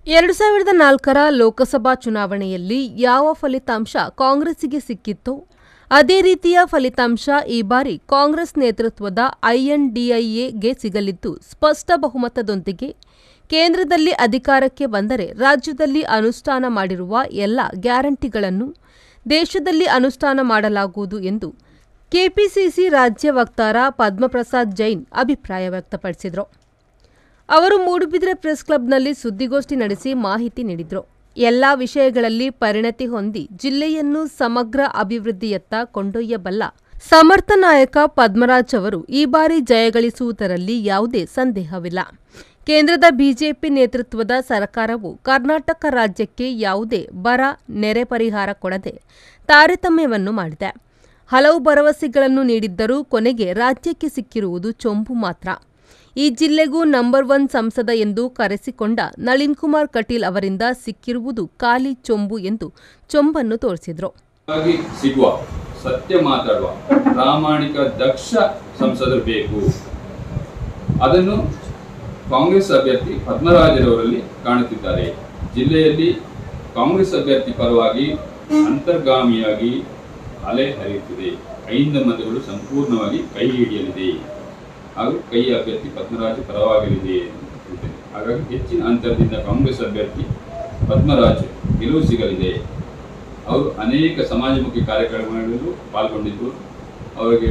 ಎರಡು ಸಾವಿರದ ನಾಲ್ಕರ ಲೋಕಸಭಾ ಚುನಾವಣೆಯಲ್ಲಿ ಯಾವ ಫಲಿತಾಂಶ ಕಾಂಗ್ರೆಸ್ಸಿಗೆ ಸಿಕ್ಕಿತ್ತೋ ಅದೇ ರೀತಿಯ ಫಲಿತಾಂಶ ಈ ಬಾರಿ ಕಾಂಗ್ರೆಸ್ ನೇತೃತ್ವದ ಐಎನ್ಡಿಐಎಗೆ ಸಿಗಲಿದ್ದು ಸ್ಪಷ್ಟ ಬಹುಮತದೊಂದಿಗೆ ಕೇಂದ್ರದಲ್ಲಿ ಅಧಿಕಾರಕ್ಕೆ ಬಂದರೆ ರಾಜ್ಯದಲ್ಲಿ ಅನುಷ್ಠಾನ ಮಾಡಿರುವ ಎಲ್ಲ ಗ್ಯಾರಂಟಿಗಳನ್ನು ದೇಶದಲ್ಲಿ ಅನುಷ್ಠಾನ ಮಾಡಲಾಗುವುದು ಎಂದು ಕೆಪಿಸಿಸಿ ರಾಜ್ಯ ವಕ್ತಾರ ಪದ್ಮಪ್ರಸಾದ್ ಜೈನ್ ಅಭಿಪ್ರಾಯ ವ್ಯಕ್ತಪಡಿಸಿದರು ಅವರು ಮೂಡುಬಿದಿರೆ ಪ್ರೆಸ್ ಕ್ಲಬ್ನಲ್ಲಿ ಸುದ್ದಿಗೋಷ್ಠಿ ನಡೆಸಿ ಮಾಹಿತಿ ನೀಡಿದರು ಎಲ್ಲಾ ವಿಷಯಗಳಲ್ಲಿ ಪರಿಣತಿ ಹೊಂದಿ ಜಿಲ್ಲೆಯನ್ನು ಸಮಗ್ರ ಅಭಿವೃದ್ಧಿಯತ್ತ ಕೊಂಡೊಯ್ಯಬಲ್ಲ ಸಮರ್ಥ ನಾಯಕ ಪದ್ಮರಾಜ್ ಅವರು ಈ ಬಾರಿ ಜಯಗಳಿಸುವುದರಲ್ಲಿ ಯಾವುದೇ ಸಂದೇಹವಿಲ್ಲ ಕೇಂದ್ರದ ಬಿಜೆಪಿ ನೇತೃತ್ವದ ಸರ್ಕಾರವು ಕರ್ನಾಟಕ ರಾಜ್ಯಕ್ಕೆ ಯಾವುದೇ ಬರ ನೆರೆ ಪರಿಹಾರ ಕೊಡದೆ ತಾರತಮ್ಯವನ್ನು ಮಾಡಿದೆ ಹಲವು ಭರವಸೆಗಳನ್ನು ನೀಡಿದ್ದರೂ ಕೊನೆಗೆ ರಾಜ್ಯಕ್ಕೆ ಸಿಕ್ಕಿರುವುದು ಚೊಂಬು ಮಾತ್ರ ಈ ಜಿಲ್ಲೆಗೂ ನಂಬರ್ ಒನ್ ಸಂಸದ ಎಂದು ಕರೆಸಿಕೊಂಡ ನಳಿನ್ ಕುಮಾರ್ ಕಟೀಲ್ ಅವರಿಂದ ಸಿಕ್ಕಿರುವುದು ಖಾಲಿ ಚೊಂಬು ಎಂದು ಚೊಂಬನ್ನು ತೋರಿಸಿದ್ರು ಆಗಿ ಸಿಗುವ ಸತ್ಯ ಮಾತಾಡುವ ಪ್ರಾಮಾಣಿಕ ದಕ್ಷ ಸಂಸದರು ಬೇಕು ಅದನ್ನು ಕಾಂಗ್ರೆಸ್ ಅಭ್ಯರ್ಥಿ ಪದ್ಮರಾಜರವರಲ್ಲಿ ಕಾಣುತ್ತಿದ್ದಾರೆ ಜಿಲ್ಲೆಯಲ್ಲಿ ಕಾಂಗ್ರೆಸ್ ಅಭ್ಯರ್ಥಿ ಪರವಾಗಿ ಅಂತರ್ಗಾಮಿಯಾಗಿ ಅಲೆ ಹರಿಯುತ್ತಿದೆ ಐದು ಮತಗಳು ಸಂಪೂರ್ಣವಾಗಿ ಕೈ ಹಿಡಿಯಲಿದೆ ಹಾಗೂ ಕೈ ಅಭ್ಯರ್ಥಿ ಪದ್ಮರಾಜ್ ಪರವಾಗಲಿದೆ ಅಂತ ಹೇಳ್ತೇನೆ ಹಾಗಾಗಿ ಹೆಚ್ಚಿನ ಅಂತರದಿಂದ ಕಾಂಗ್ರೆಸ್ ಅಭ್ಯರ್ಥಿ ಪದ್ಮರಾಜ್ ಗೆಲುವು ಸಿಗಲಿದೆ ಅವರು ಅನೇಕ ಸಮಾಜಮುಖಿ ಕಾರ್ಯಕ್ರಮಗಳಲ್ಲೂ ಪಾಲ್ಗೊಂಡಿದ್ದು ಅವರಿಗೆ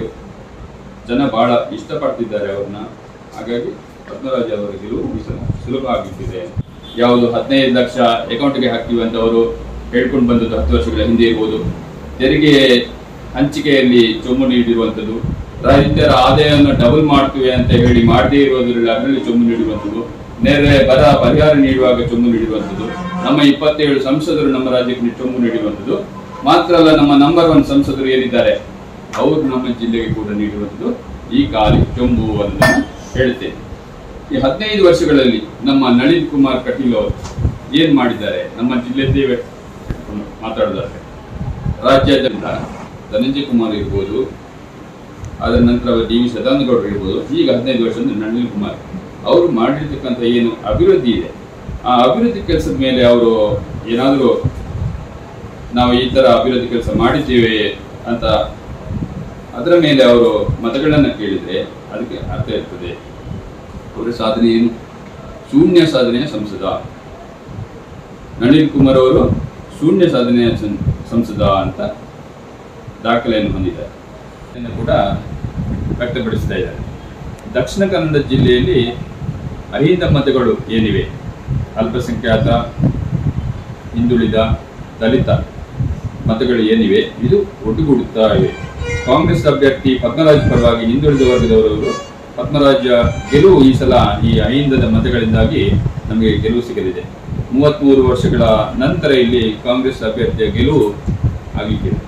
ಜನ ಬಹಳ ಇಷ್ಟಪಡ್ತಿದ್ದಾರೆ ಅವ್ರನ್ನ ಹಾಗಾಗಿ ಪದ್ಮರಾಜ್ ಅವರ ಗೆಲುವು ಈ ಸಲ ಸುಲಭ ಆಗುತ್ತಿದೆ ಯಾವುದು ಹದಿನೈದು ಲಕ್ಷ ಅಕೌಂಟ್ಗೆ ಹಾಕ್ತೀವಿ ಅಂತ ಅವರು ಹೇಳ್ಕೊಂಡು ಬಂದದ್ದು ಹತ್ತು ವರ್ಷಗಳ ಹಿಂದೆ ಇರ್ಬೋದು ತೆರಿಗೆ ಹಂಚಿಕೆಯಲ್ಲಿ ಚೊಂಬು ನೀಡಿರುವಂಥದ್ದು ರೈತರ ಆದಾಯವನ್ನು ಡಬಲ್ ಮಾಡ್ತೀವಿ ಅಂತ ಹೇಳಿ ಮಾಡದೇ ಇರೋದ್ರಲ್ಲಿ ಅದರಲ್ಲಿ ಚೊಂಬು ನೀಡಿರುವಂಥದ್ದು ನೆರೆ ಬರ ಪರಿಹಾರ ನೀಡುವಾಗ ಚೊಂಬು ನೀಡಿರುವಂಥದ್ದು ನಮ್ಮ ಇಪ್ಪತ್ತೇಳು ಸಂಸದರು ನಮ್ಮ ರಾಜ್ಯಕ್ಕೆ ಚೊಂಬು ನೀಡಿರುವಂಥದ್ದು ಮಾತ್ರ ಅಲ್ಲ ನಮ್ಮ ನಂಬರ್ ಒನ್ ಸಂಸದರು ಏನಿದ್ದಾರೆ ಅವರು ನಮ್ಮ ಜಿಲ್ಲೆಗೆ ಕೂಡ ನೀಡಿರುವಂಥದ್ದು ಈ ಖಾಲಿ ಚೊಂಬು ಅಂತ ಹೇಳ್ತೇನೆ ಈ ಹದಿನೈದು ವರ್ಷಗಳಲ್ಲಿ ನಮ್ಮ ನಳಿನ್ ಕುಮಾರ್ ಕಟೀಲ್ ಅವರು ಏನ್ ಮಾಡಿದ್ದಾರೆ ನಮ್ಮ ಜಿಲ್ಲೆದ್ದೇ ಮಾತಾಡೋದಾದ್ರೆ ರಾಜ್ಯಾದ್ಯಂತ ಧನಂಜಯ ಕುಮಾರ್ ಇರ್ಬೋದು ಅದರ ನಂತರ ಡಿ ವಿ ಸದಾನಂದಗೌಡರು ಇರ್ಬೋದು ಈಗ ಹದಿನೈದು ವರ್ಷದಿಂದ ನಳಿನ್ ಕುಮಾರ್ ಅವರು ಮಾಡಿರ್ತಕ್ಕಂಥ ಏನು ಅಭಿವೃದ್ಧಿ ಇದೆ ಆ ಅಭಿವೃದ್ಧಿ ಕೆಲಸದ ಮೇಲೆ ಅವರು ಏನಾದರೂ ನಾವು ಈ ತರ ಅಭಿವೃದ್ಧಿ ಕೆಲಸ ಮಾಡಿದ್ದೇವೆ ಅಂತ ಅದರ ಮೇಲೆ ಅವರು ಮತಗಳನ್ನು ಕೇಳಿದ್ರೆ ಅದಕ್ಕೆ ಅರ್ಥ ಇರ್ತದೆ ಅವರ ಸಾಧನೆ ಏನು ಶೂನ್ಯ ಸಾಧನೆಯ ಸಂಸದ ನಳಿನ್ ಕುಮಾರ್ ಅವರು ಶೂನ್ಯ ಸಾಧನೆಯ ಸಂ- ಸಂಸದ ಅಂತ ದಾಖಲೆಯನ್ನು ಹೊಂದಿದ್ದಾರೆ ಇದನ್ನು ಕೂಡ ವ್ಯಕ್ತಪಡಿಸ್ತಾ ಇದ್ದಾರೆ ದಕ್ಷಿಣ ಕನ್ನಡ ಜಿಲ್ಲೆಯಲ್ಲಿ ಅಹಿಂದ ಮತಗಳು ಏನಿವೆ ಅಲ್ಪಸಂಖ್ಯಾತ ಹಿಂದುಳಿದ ದಲಿತ ಮತಗಳು ಏನಿವೆ ಇದು ಒಟ್ಟುಗೂಡುತ್ತಾ ಇವೆ ಕಾಂಗ್ರೆಸ್ ಅಭ್ಯರ್ಥಿ ಪದ್ಮರಾಜ್ ಪರವಾಗಿ ಹಿಂದುಳಿದ ವರ್ಗದವರು ಪದ್ಮರಾಜ ಗೆಲುವು ಈ ಸಲ ಈ ಅಹಿಂದದ ಮತಗಳಿಂದಾಗಿ ನಮಗೆ ಗೆಲುವು ಸಿಗಲಿದೆ ಮೂವತ್ಮೂರು ವರ್ಷಗಳ ನಂತರ ಇಲ್ಲಿ ಕಾಂಗ್ರೆಸ್ ಅಭ್ಯರ್ಥಿಯ ಗೆಲುವು ಆಗಲಿಕ್ಕಿದೆ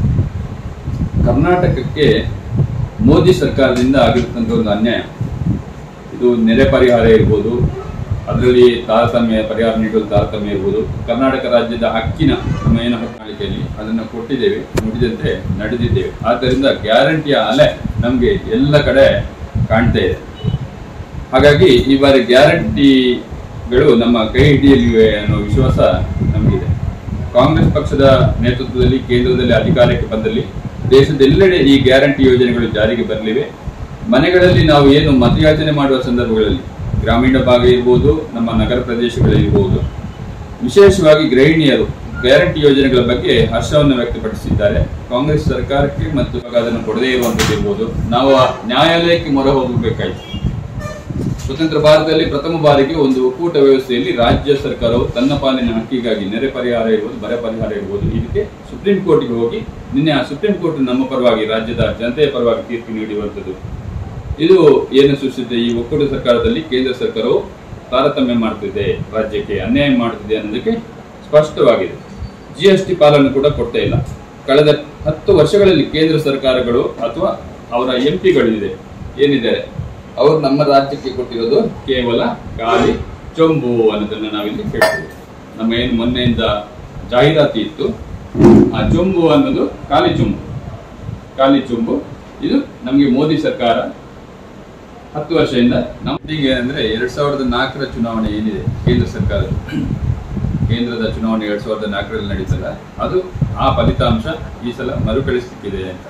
ಕರ್ನಾಟಕಕ್ಕೆ ಮೋದಿ ಸರ್ಕಾರದಿಂದ ಆಗಿರ್ತಕ್ಕಂಥ ಒಂದು ಅನ್ಯಾಯ ಇದು ನೆರೆ ಪರಿಹಾರ ಇರ್ಬೋದು ಅದರಲ್ಲಿ ತಾರತಮ್ಯ ಪರಿಹಾರ ನೀಡಲು ತಾರತಮ್ಯ ಇರ್ಬೋದು ಕರ್ನಾಟಕ ರಾಜ್ಯದ ಹಕ್ಕಿನ ನಮ್ಮ ಏನು ಪ್ರಣಾಳಿಕೆಯಲ್ಲಿ ಅದನ್ನು ಕೊಟ್ಟಿದ್ದೇವೆ ನುಡಿದಂತೆ ನಡೆದಿದ್ದೇವೆ ಆದ್ದರಿಂದ ಗ್ಯಾರಂಟಿಯ ಅಲೆ ನಮಗೆ ಎಲ್ಲ ಕಡೆ ಕಾಣ್ತಾ ಇದೆ ಹಾಗಾಗಿ ಈ ಬಾರಿ ಗ್ಯಾರಂಟಿಗಳು ನಮ್ಮ ಕೈ ಹಿಡಿಯಲಿವೆ ಅನ್ನೋ ವಿಶ್ವಾಸ ನಮಗಿದೆ ಕಾಂಗ್ರೆಸ್ ಪಕ್ಷದ ನೇತೃತ್ವದಲ್ಲಿ ಕೇಂದ್ರದಲ್ಲಿ ಅಧಿಕಾರಕ್ಕೆ ಬಂದಲ್ಲಿ ದೇಶದೆಲ್ಲೆಡೆ ಈ ಗ್ಯಾರಂಟಿ ಯೋಜನೆಗಳು ಜಾರಿಗೆ ಬರಲಿವೆ ಮನೆಗಳಲ್ಲಿ ನಾವು ಏನು ಮತಯಾಚನೆ ಮಾಡುವ ಸಂದರ್ಭಗಳಲ್ಲಿ ಗ್ರಾಮೀಣ ಭಾಗ ಇರ್ಬೋದು ನಮ್ಮ ನಗರ ಪ್ರದೇಶಗಳಿರ್ಬೋದು ವಿಶೇಷವಾಗಿ ಗೃಹಿಣಿಯರು ಗ್ಯಾರಂಟಿ ಯೋಜನೆಗಳ ಬಗ್ಗೆ ಹರ್ಷವನ್ನು ವ್ಯಕ್ತಪಡಿಸಿದ್ದಾರೆ ಕಾಂಗ್ರೆಸ್ ಸರ್ಕಾರಕ್ಕೆ ಮತ್ತು ಅದನ್ನು ಕೊಡದೇ ಇರುವಂತದ್ದು ಇರ್ಬೋದು ನಾವು ಆ ನ್ಯಾಯಾಲಯಕ್ಕೆ ಮೊರೆ ಹೋಗಬೇಕಾಯಿತು ಸ್ವತಂತ್ರ ಭಾರತದಲ್ಲಿ ಪ್ರಥಮ ಬಾರಿಗೆ ಒಂದು ಒಕ್ಕೂಟ ವ್ಯವಸ್ಥೆಯಲ್ಲಿ ರಾಜ್ಯ ಸರ್ಕಾರವು ತನ್ನ ಪಾಲಿನ ಹಕ್ಕಿಗಾಗಿ ನೆರೆ ಪರಿಹಾರ ಇರ್ಬೋದು ಬರ ಪರಿಹಾರ ಇರ್ಬೋದು ಇದಕ್ಕೆ ಸುಪ್ರೀಂ ಕೋರ್ಟ್ಗೆ ಹೋಗಿ ನಿನ್ನೆ ಆ ಸುಪ್ರೀಂ ಕೋರ್ಟ್ ನಮ್ಮ ಪರವಾಗಿ ರಾಜ್ಯದ ಜನತೆಯ ಪರವಾಗಿ ತೀರ್ಪು ನೀಡಿರುವಂಥದ್ದು ಇದು ಏನು ಸೂಚಿಸುತ್ತೆ ಈ ಒಕ್ಕೂಟ ಸರ್ಕಾರದಲ್ಲಿ ಕೇಂದ್ರ ಸರ್ಕಾರವು ತಾರತಮ್ಯ ಮಾಡ್ತಿದೆ ರಾಜ್ಯಕ್ಕೆ ಅನ್ಯಾಯ ಮಾಡ್ತಿದೆ ಅನ್ನೋದಕ್ಕೆ ಸ್ಪಷ್ಟವಾಗಿದೆ ಜಿ ಎಸ್ ಟಿ ಪಾಲನ್ನು ಕೂಡ ಕೊಡ್ತಾ ಇಲ್ಲ ಕಳೆದ ಹತ್ತು ವರ್ಷಗಳಲ್ಲಿ ಕೇಂದ್ರ ಸರ್ಕಾರಗಳು ಅಥವಾ ಅವರ ಎಂ ಪಿಗಳಿದೆ ಏನಿದ್ದಾರೆ ಅವರು ನಮ್ಮ ರಾಜ್ಯಕ್ಕೆ ಕೊಟ್ಟಿರೋದು ಕೇವಲ ಗಾಳಿ ಚೊಂಬು ಅನ್ನೋದನ್ನ ನಾವಿಲ್ಲಿ ಹೇಳ್ತೀವಿ ನಮ್ಮ ಏನು ಮೊನ್ನೆಯಿಂದ ಜಾಹೀರಾತು ಇತ್ತು ಆ ಚೊಂಬು ಅನ್ನೋದು ಖಾಲಿ ಚೊಂಬು ಖಾಲಿ ಚೊಂಬು ಇದು ನಮಗೆ ಮೋದಿ ಸರ್ಕಾರ ಹತ್ತು ವರ್ಷದಿಂದ ನಮ್ಗೆ ಅಂದ್ರೆ ಎರಡ್ ಸಾವಿರದ ನಾಲ್ಕರ ಚುನಾವಣೆ ಏನಿದೆ ಕೇಂದ್ರ ಸರ್ಕಾರದ ಕೇಂದ್ರದ ಚುನಾವಣೆ ಎರಡ್ ಸಾವಿರದ ನಾಲ್ಕರಲ್ಲಿ ನಡೀತಲ್ಲ ಅದು ಆ ಫಲಿತಾಂಶ ಈ ಸಲ ಮರುಕಳಿಸ್ಲಿಕ್ಕಿದೆ ಅಂತ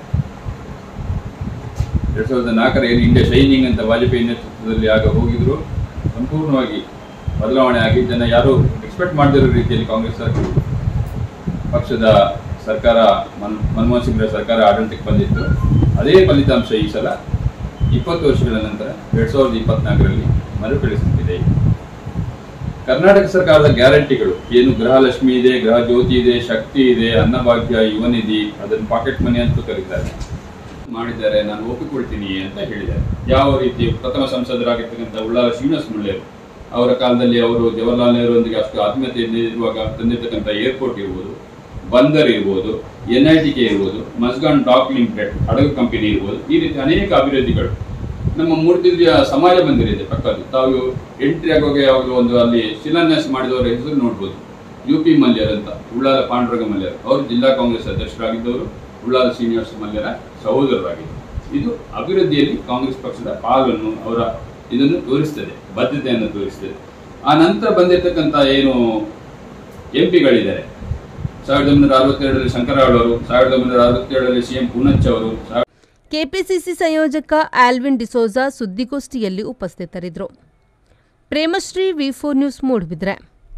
ಎರಡ್ ಸಾವಿರದ ನಾಲ್ಕರ ಏನು ಇಂಡಿಯಾ ಶೈನಿಂಗ್ ಅಂತ ವಾಜಪೇಯಿ ನೇತೃತ್ವದಲ್ಲಿ ಆಗ ಹೋಗಿದ್ರು ಸಂಪೂರ್ಣವಾಗಿ ಬದಲಾವಣೆ ಆಗಿ ಜನ ಯಾರು ಎಕ್ಸ್ಪೆಕ್ಟ್ ಮಾಡದಿರೋ ರೀತಿಯಲ್ಲಿ ಕಾಂಗ್ರೆಸ್ ಸರ್ಕಾರ ಪಕ್ಷದ ಸರ್ಕಾರ ಮನ್ ಮನಮೋಹನ್ ಸಿಂಗ್ರ ಸರ್ಕಾರ ಆಡಳಿತಕ್ಕೆ ಬಂದಿತ್ತು ಅದೇ ಫಲಿತಾಂಶ ಈ ಸಲ ಇಪ್ಪತ್ತು ವರ್ಷಗಳ ನಂತರ ಎರಡ್ ಸಾವಿರದ ಇಪ್ಪತ್ನಾಲ್ಕರಲ್ಲಿ ಮರುಕಳಿಸುತ್ತಿದೆ ಕರ್ನಾಟಕ ಸರ್ಕಾರದ ಗ್ಯಾರಂಟಿಗಳು ಏನು ಗೃಹಲಕ್ಷ್ಮಿ ಇದೆ ಗೃಹ ಜ್ಯೋತಿ ಇದೆ ಶಕ್ತಿ ಇದೆ ಅನ್ನಭಾಗ್ಯ ಯುವನಿಧಿ ಅದನ್ನು ಪಾಕೆಟ್ ಮನಿ ಅಂತ ಕರೀತಾರೆ ಮಾಡಿದ್ದಾರೆ ನಾನು ಒಪ್ಪಿಕೊಳ್ತೀನಿ ಅಂತ ಹೇಳಿದ್ದಾರೆ ಯಾವ ರೀತಿ ಪ್ರಥಮ ಸಂಸದರಾಗಿರ್ತಕ್ಕಂಥ ಉಳ್ಳಾಲ ಶ್ರೀನಿವಾಸ ಮುಳ್ಳೇರು ಅವರ ಕಾಲದಲ್ಲಿ ಅವರು ಜವಾಹರ್ಲಾಲ್ ನೆಹರುವೊಂದಿಗೆ ಅಷ್ಟು ಆತ್ಮೀಯತೆಯಿಂದ ಇರುವಾಗ ತಂದಿರ್ತಕ್ಕಂಥ ಏರ್ಪೋರ್ಟ್ ಇರ್ಬೋದು ಬಂದರ್ ಇರ್ಬೋದು ಎನ್ ಐ ಟಿ ಕೆ ಇರ್ಬೋದು ಮಸ್ಗಾನ್ ಡಾಕ್ ಲಿಮಿಟೆಡ್ ಹಡಗು ಕಂಪನಿ ಇರ್ಬೋದು ಈ ರೀತಿ ಅನೇಕ ಅಭಿವೃದ್ಧಿಗಳು ನಮ್ಮ ಮೂರ್ತಿಯ ಸಮಾಜ ಮಂದಿರ ಇದೆ ಪಕ್ಕದ್ದು ತಾವು ಎಂಟ್ರಿ ಆಗುವಾಗ ಯಾವಾಗಲೂ ಒಂದು ಅಲ್ಲಿ ಶಿಲಾನ್ಯಾಸ ಮಾಡಿದವರ ಹೆಸರು ನೋಡ್ಬೋದು ಯು ಪಿ ಮಲ್ಯರ್ ಅಂತ ಉಳ್ಳಾಲ ಪಾಂಡುರಂಗ ಮಲ್ಯರ್ ಅವರು ಜಿಲ್ಲಾ ಕಾಂಗ್ರೆಸ್ ಅಧ್ಯಕ್ಷರಾಗಿದ್ದವರು ಉಳ್ಳಾಲ ಶ್ರೀನಿವಾಸ ಮಲ್ಯರ ಸಹೋದರರಾಗಿದ್ದರು ಇದು ಅಭಿವೃದ್ಧಿಯಲ್ಲಿ ಕಾಂಗ್ರೆಸ್ ಪಕ್ಷದ ಪಾಲನ್ನು ಅವರ ಇದನ್ನು ತೋರಿಸ್ತದೆ ಬದ್ಧತೆಯನ್ನು ತೋರಿಸ್ತದೆ ಆ ನಂತರ ಬಂದಿರತಕ್ಕಂಥ ಏನು ಎಂ ಪಿಗಳಿದ್ದಾರೆ ಸಾವಿರದ ಒಂಬೈನೂರ ಅರವತ್ತೆರಡರಲ್ಲಿ ಶಂಕರರಾವ್ ಸಾವಿರದ ಒಂಬೈನೂರ ಅರವತ್ತೇಳರಲ್ಲಿ ಸಿ ಎಂ ಪೂನಚ್ಚ ಅವರು ಕೆಪಿಸಿಸಿ ಸಂಯೋಜಕ ಆಲ್ವಿನ್ ಡಿಸೋಜಾ ಸುದ್ದಿಗೋಷ್ಠಿಯಲ್ಲಿ ಉಪಸ್ಥಿತರಿದ್ದರು Premashree V four news Moodbidri